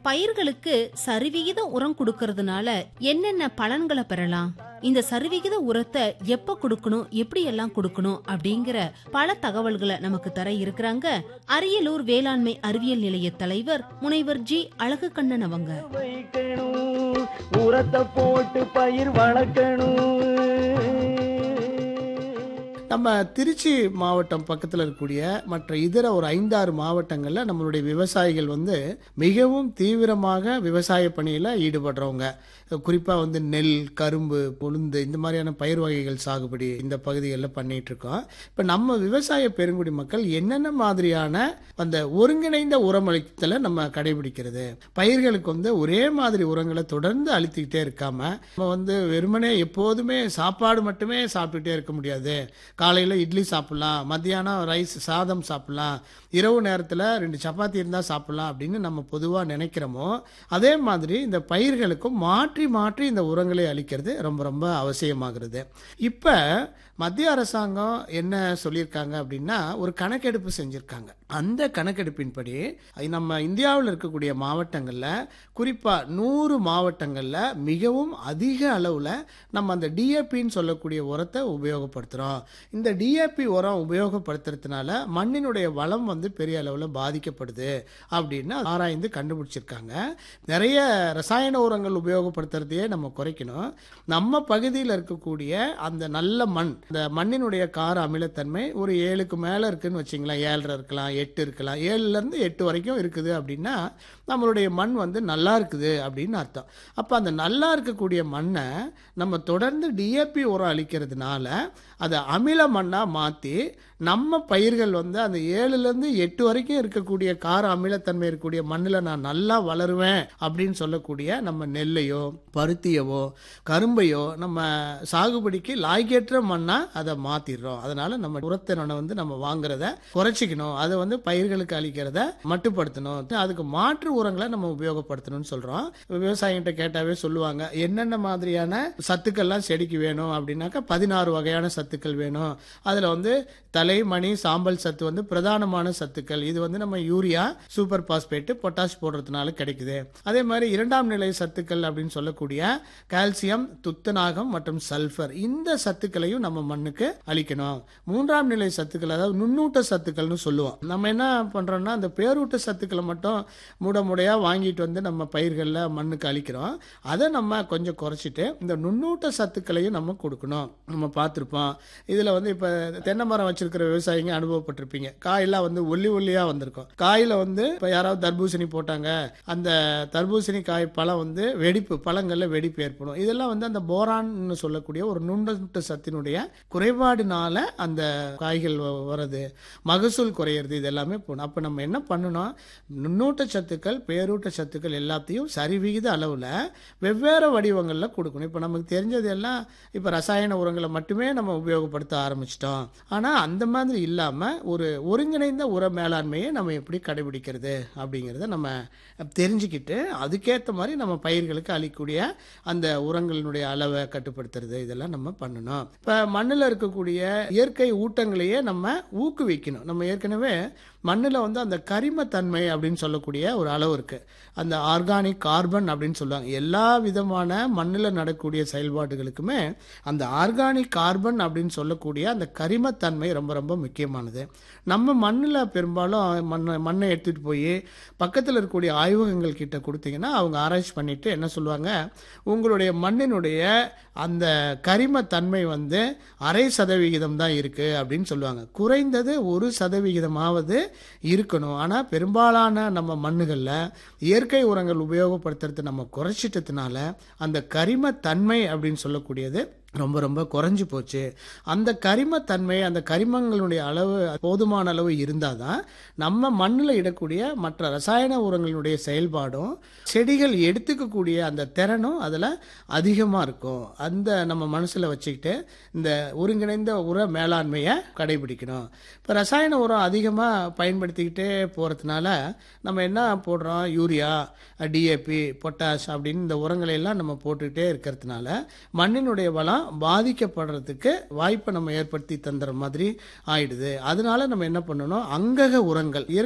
பயிர்களுக்கு சரிவிகித உரம் கொடுக்கறதுனால என்னென்ன பலன்களை பெறலாம் இந்த சரிவிகித உரத்தை எப்ப கொடுக்கணும் எப்படி எல்லாம் கொடுக்கணும் அப்படிங்கிற பல தகவல்களை நமக்கு தர இருக்கிறாங்க அரியலூர் வேளாண்மை அறிவியல் நிலைய தலைவர் முனைவர் ஜி அழகு கண்ணன் அவங்க வைக்கணும் உரத்தை போட்டு பயிர் வளர்க்கணும் நம்ம திருச்சி மாவட்டம் பக்கத்தில் இருக்கக்கூடிய மற்ற இதர ஒரு ஐந்தாறு மாவட்டங்களில் நம்மளுடைய விவசாயிகள் வந்து மிகவும் தீவிரமாக விவசாய பணியில் ஈடுபடுறவங்க குறிப்பாக வந்து நெல் கரும்பு உளுந்து இந்த மாதிரியான பயிர் வகைகள் சாகுபடி இந்த பகுதிகளில் பண்ணிட்டு இருக்கோம் இப்போ நம்ம விவசாய பெருங்குடி மக்கள் என்னென்ன மாதிரியான அந்த ஒருங்கிணைந்த உரமளித்தலை நம்ம கடைபிடிக்கிறது பயிர்களுக்கு வந்து ஒரே மாதிரி உரங்களை தொடர்ந்து அளித்துக்கிட்டே இருக்காம நம்ம வந்து வெறுமனே எப்போதுமே சாப்பாடு மட்டுமே சாப்பிட்டுட்டே இருக்க முடியாது காலையில் இட்லி சாப்பிடலாம் மத்தியானம் ரைஸ் சாதம் சாப்பிடலாம் இரவு நேரத்தில் ரெண்டு சப்பாத்தி இருந்தால் சாப்பிடலாம் அப்படின்னு நம்ம பொதுவாக நினைக்கிறோமோ அதே மாதிரி இந்த பயிர்களுக்கும் மாற்றி மாற்றி இந்த உரங்களை அளிக்கிறது ரொம்ப ரொம்ப அவசியமாகிறது இப்போ மத்திய அரசாங்கம் என்ன சொல்லியிருக்காங்க அப்படின்னா ஒரு கணக்கெடுப்பு செஞ்சுருக்காங்க அந்த கணக்கெடுப்பின்படி நம்ம இந்தியாவில் இருக்கக்கூடிய மாவட்டங்களில் குறிப்பாக நூறு மாவட்டங்களில் மிகவும் அதிக அளவில் நம்ம அந்த டிஏபின்னு சொல்லக்கூடிய உரத்தை உபயோகப்படுத்துகிறோம் இந்த டிஏபி உரம் உபயோகப்படுத்துறதுனால மண்ணினுடைய வளம் வந்து பெரிய அளவில் பாதிக்கப்படுது அப்படின்னு ஆராய்ந்து கண்டுபிடிச்சிருக்காங்க நிறைய ரசாயன உரங்கள் உபயோகப்படுத்துறதையே நம்ம குறைக்கணும் நம்ம பகுதியில் இருக்கக்கூடிய அந்த நல்ல மண் இந்த மண்ணினுடைய கார அமிலத்தன்மை ஒரு ஏழுக்கு மேலே இருக்குன்னு வச்சிங்களேன் ஏழரை இருக்கலாம் எட்டு இருக்கலாம் ஏழுலேருந்து எட்டு வரைக்கும் இருக்குது அப்படின்னா நம்மளுடைய மண் வந்து நல்லா இருக்குது அப்படின்னு அர்த்தம் அப்போ அந்த நல்லா இருக்கக்கூடிய மண்ணை நம்ம தொடர்ந்து டிஏபி உரம் அளிக்கிறதுனால அதை அமில மண்ணாக மாற்றி நம்ம பயிர்கள் வந்து அந்த ஏழுலேருந்து எட்டு வரைக்கும் இருக்கக்கூடிய கார அமிலத்தன்மை இருக்கக்கூடிய மண்ணில் நான் நல்லா வளருவேன் அப்படின்னு சொல்லக்கூடிய நம்ம நெல்லையோ பருத்தியவோ கரும்பையோ நம்ம சாகுபடிக்கு லாய்க்கேற்ற மண்ணாக அதை மாற்றிடுறோம் அதனால நம்ம உரத்தினை வந்து நம்ம வாங்குறத குறைச்சிக்கணும் அதை வந்து பயிர்களுக்கு அளிக்கிறத மட்டுப்படுத்தணும் அதுக்கு மாற்று உரங்களை நம்ம உபயோகப்படுத்தணும்னு சொல்கிறோம் விவசாயிகிட்ட கேட்டாவே சொல்லுவாங்க என்னென்ன மாதிரியான சத்துக்கள்லாம் செடிக்கு வேணும் அப்படின்னாக்கா பதினாறு வகையான சத்துக்கள் வேணும் அதில் வந்து தலை மணி சாம்பல் சத்து வந்து பிரதானமான சத்துக்கள் இது வந்து நம்ம யூரியா சூப்பர் பாஸ்பேட் பொட்டாஷ் போடுறதுனால கிடைக்குது அதே மாதிரி இரண்டாம் நிலை சத்துக்கள் அப்படின்னு சொல்லக்கூடிய கால்சியம் துத்தநாகம் மற்றும் சல்ஃபர் இந்த சத்துக்களையும் நம்ம மண்ணுக்கு அளிக்கணும் மூன்றாம் நிலை சத்துக்கள் அதாவது நுண்ணூட்ட சத்துக்கள்னு சொல்லுவோம் நம்ம என்ன பண்றோம்னா அந்த பேரூட்ட சத்துக்களை மட்டும் மூட முடையா வாங்கிட்டு வந்து நம்ம பயிர்களில் மண்ணுக்கு அளிக்கிறோம் அதை நம்ம கொஞ்சம் குறைச்சிட்டு இந்த நுண்ணூட்ட சத்துக்களையும் நம்ம கொடுக்கணும் நம்ம பார்த்துருப்போம் இதில் வந்து இப்போ தென்னை மரம் வச்சிருக்கிற விவசாயிங்க அனுபவப்பட்டிருப்பீங்க காயெல்லாம் வந்து ஒல்லி ஒல்லியாக வந்திருக்கும் காயில் வந்து இப்போ யாராவது தர்பூசணி போட்டாங்க அந்த தர்பூசணி காய் பழம் வந்து வெடிப்பு பழங்களில் வெடிப்பு ஏற்படும் இதெல்லாம் வந்து அந்த போரான்னு சொல்லக்கூடிய ஒரு நுண்ணூட்ட சத்தினுடைய குறைபாடுனால அந்த காய்கள் வ- வர்றது மகசூல் குறையிறது இது எல்லாமே போகணும் அப்போ நம்ம என்ன பண்ணணும் நுண்ணூட்ட சத்துக்கள் பேரூட்ட சத்துக்கள் எல்லாத்தையும் சரிவிகித அளவில் வெவ்வேறு வடிவங்களில் கொடுக்கணும் இப்போ நமக்கு தெரிஞ்சது எல்லாம் இப்போ ரசாயன உரங்களை மட்டுமே நம்ம உபயோகப்படுத்த ஆரம்பிச்சிட்டோம் ஆனால் அந்த மாதிரி இல்லாமல் ஒரு ஒருங்கிணைந்த உர மேலாண்மையை நம்ம எப்படி கடைபிடிக்கிறது அப்படிங்கிறத நம்ம தெரிஞ்சுக்கிட்டு அதுக்கேற்ற மாதிரி நம்ம பயிர்களுக்கு அளிக்கக்கூடிய அந்த உரங்களினுடைய அளவை கட்டுப்படுத்துறது இதெல்லாம் நம்ம பண்ணணும் இப்போ மண்ணில் இருக்கக்கூடிய இயற்கை ஊட்டங்களையே நம்ம ஊக்குவிக்கணும் நம்ம ஏற்கனவே மண்ணில் வந்து அந்த கரிமத்தன்மை அப்படின்னு சொல்லக்கூடிய ஒரு அளவு இருக்கு அந்த ஆர்கானிக் கார்பன் அப்படின்னு சொல்லுவாங்க எல்லா விதமான மண்ணில் நடக்கக்கூடிய செயல்பாடுகளுக்குமே அந்த ஆர்கானிக் கார்பன் அப்படின்னு சொல்லக்கூடிய அந்த கரிமத்தன்மை ரொம்ப ரொம்ப முக்கியமானது நம்ம மண்ணில் பெரும்பாலும் மண்ணை மண்ணை எடுத்துகிட்டு போய் பக்கத்தில் இருக்கக்கூடிய ஆய்வகங்கள் கிட்ட கொடுத்தீங்கன்னா அவங்க ஆராய்ச்சி பண்ணிட்டு என்ன சொல்லுவாங்க உங்களுடைய மண்ணினுடைய அந்த கரிமத்தன்மை வந்து அரை சதவிகிதம் தான் இருக்கு அப்படின்னு சொல்லுவாங்க குறைந்தது ஒரு சதவிகிதமாவது இருக்கணும் ஆனால் பெரும்பாலான நம்ம மண்ணுகளில் இயற்கை உரங்கள் உபயோகப்படுத்துறது நம்ம குறைச்சிட்டதுனால அந்த கரிமத்தன்மை அப்படின்னு சொல்லக்கூடியது ரொம்ப ரொம்ப குறைஞ்சு போச்சு அந்த கரிமத்தன்மை அந்த கரிமங்களுடைய அளவு போதுமான அளவு இருந்தால் தான் நம்ம மண்ணில் இடக்கூடிய மற்ற ரசாயன உரங்களுடைய செயல்பாடும் செடிகள் எடுத்துக்கக்கூடிய அந்த திறனும் அதில் அதிகமாக இருக்கும் அந்த நம்ம மனசில் வச்சுக்கிட்டு இந்த ஒருங்கிணைந்த உர மேலாண்மையை கடைபிடிக்கணும் இப்போ ரசாயன உரம் அதிகமாக பயன்படுத்திக்கிட்டே போகிறதுனால நம்ம என்ன போடுறோம் யூரியா டிஏபி பொட்டாஷ் அப்படின்னு இந்த உரங்களை எல்லாம் நம்ம போட்டுக்கிட்டே இருக்கிறதுனால மண்ணினுடைய வளம் பாதிக்கப்படுறதுக்கு வாய்ப்பை நம்ம ஏற்படுத்தி தந்துற மாதிரி ஆயிடுது அதனால நம்ம என்ன பண்ணணும் அங்கக உரங்கள் இயற்கை